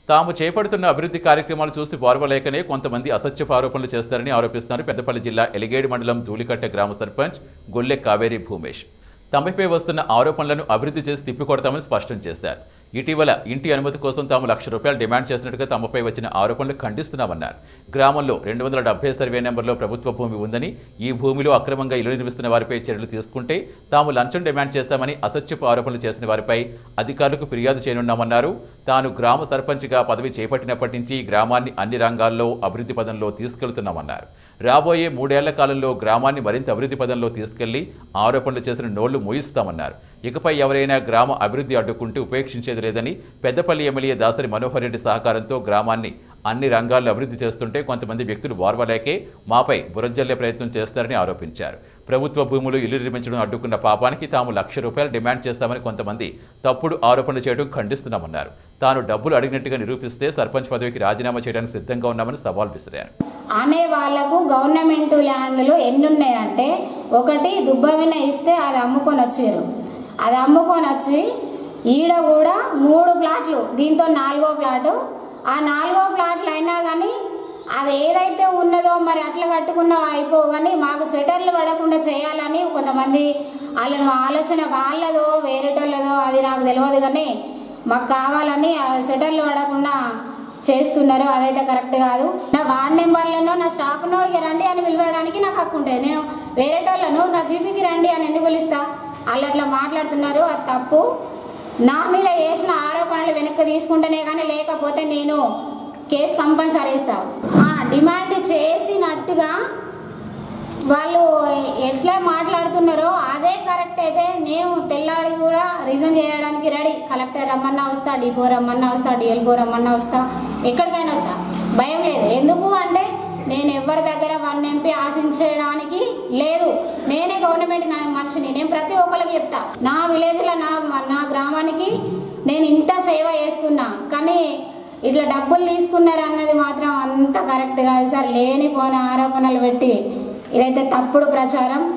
తాము చేపడుతున్న అభివృద్ధి కార్యక్రమాలు చూసి ఓర్వలేకనే కొంతమంది అసత్యపు ఆరోపణలు చేస్తారని ఆరోపిస్తున్నారు పెద్దపల్లి జిల్లా ఎలిగేడు మండలం ధూళికట్ట గ్రామ సర్పంచ్ గొల్లె కావేరి భూమేష్ తమపై వస్తున్న ఆరోపణలను అభివృద్ధి చేసి తిప్పికొడతామని స్పష్టం చేశారు ఇటీవల ఇంటి అనుమతి కోసం తాము లక్ష రూపాయలు డిమాండ్ చేసినట్టుగా తమపై వచ్చిన ఆరోపణలు ఖండిస్తున్నామన్నారు గ్రామంలో రెండు వందల డెబ్బై సర్వే నెంబర్లో ప్రభుత్వ భూమి ఉందని ఈ భూమిలో అక్రమంగా ఇల్లు నిర్మిస్తున్న వారిపై చర్యలు తీసుకుంటే తాము లంచం డిమాండ్ చేశామని అసత్యపు ఆరోపణలు చేసిన వారిపై అధికారులకు ఫిర్యాదు చేయనున్నామన్నారు తాను గ్రామ సర్పంచ్గా పదవి చేపట్టినప్పటి నుంచి గ్రామాన్ని అన్ని రంగాల్లో అభివృద్ధి పదంలో తీసుకెళ్తున్నామన్నారు రాబోయే మూడేళ్ల కాలంలో గ్రామాన్ని మరింత అభివృద్ధి పదంలో తీసుకెళ్లి ఆరోపణలు చేసిన నోళ్లు మూయిస్తామన్నారు ఇకపై ఎవరైనా గ్రామ అభివృద్ధి అడ్డుకుంటూ ఉపేక్షించేది లేదని పెద్దపల్లి ఎమ్మెల్యే దాసరి మనోహర్ రెడ్డి సహకారంతో గ్రామాన్ని అన్ని రంగాల్లో అభివృద్ధి చేస్తుంటే కొంతమంది వ్యక్తులు ఓర్వలేకే మాపై బురజల్లే ప్రయత్నం చేస్తారని ఆరోపించారు ప్రభుత్వ భూములు ఇల్లు నిర్మించడం అడ్డుకున్న పాపానికి తాము లక్ష రూపాయలు డిమాండ్ చేస్తామని కొంతమంది తప్పుడు ఆరోపణలు చేయడం ఖండిస్తున్నామన్నారు తాను డబ్బులు అడిగినట్టుగా నిరూపిస్తే సర్పంచ్ పదవికి రాజీనామా చేయడానికి సిద్ధంగా ఉన్నామని సవాల్ విసిరారు అనే వాళ్ళకు గవర్నమెంట్ ల్యాండ్లు ఎన్ని ఉన్నాయంటే ఒకటి దుబ్బవిన ఇస్తే అది అమ్ముకొని వచ్చారు అది అమ్ముకొని వచ్చి ఈడ కూడా మూడు ప్లాట్లు దీంతో నాలుగో ప్లాటు ఆ నాలుగో ప్లాట్లు అయినా కానీ అది ఏదైతే ఉన్నదో మరి అట్లా కట్టుకున్నా అయిపోవు కానీ మాకు సెటర్లు పడకుండా చేయాలని కొంతమంది వాళ్ళను ఆలోచన వాళ్ళదో వేరేటోళ్ళదో అది నాకు తెలియదు కానీ మాకు కావాలని ఆ సెటర్లు పడకుండా చేస్తున్నారు అదైతే కరెక్ట్ కాదు నా వార్డ్ నెంబర్లను నా స్టాఫ్ను ఇక రండి అని పిలవడానికి నాకు హక్కు ఉంటుంది నేను వేరేటోళ్ళను నా జీపీకి రండి అని ఎందుకు పిలుస్తా వాళ్ళు అట్లా మాట్లాడుతున్నారు అది తప్పు నా మీద వేసిన ఆరోపణలు వెనక్కి తీసుకుంటేనే కానీ లేకపోతే నేను కేసు కంపల్సరీ ఇస్తా ఆ, డిమాండ్ చేసినట్టుగా వాళ్ళు ఎట్లా మాట్లాడుతున్నారో అదే కరెక్ట్ అయితే నేను తెల్లాడి కూడా రీజన్ చేయడానికి రెడీ కలెక్టర్ రమ్మన్నా వస్తా డిపో రమ్మన్నా వస్తా డిఎల్పో రమ్మన్నా వస్తా ఎక్కడికైనా వస్తా భయం లేదు ఎందుకు అంటే నేను ఎవరి దగ్గర వన్ ఎంపీ ఆశించడానికి లేదు నేనే గవర్నమెంట్ నా మనిషిని నేను ప్రతి ఒక్కరికి చెప్తా నా విలేజ్లో నా నా గ్రామానికి నేను ఇంత సేవ చేస్తున్నా కానీ ఇట్లా డబ్బులు తీసుకున్నారు అన్నది మాత్రం అంత కరెక్ట్ కాదు సార్ లేనిపోని ఆరోపణలు పెట్టి ఇదైతే తప్పుడు ప్రచారం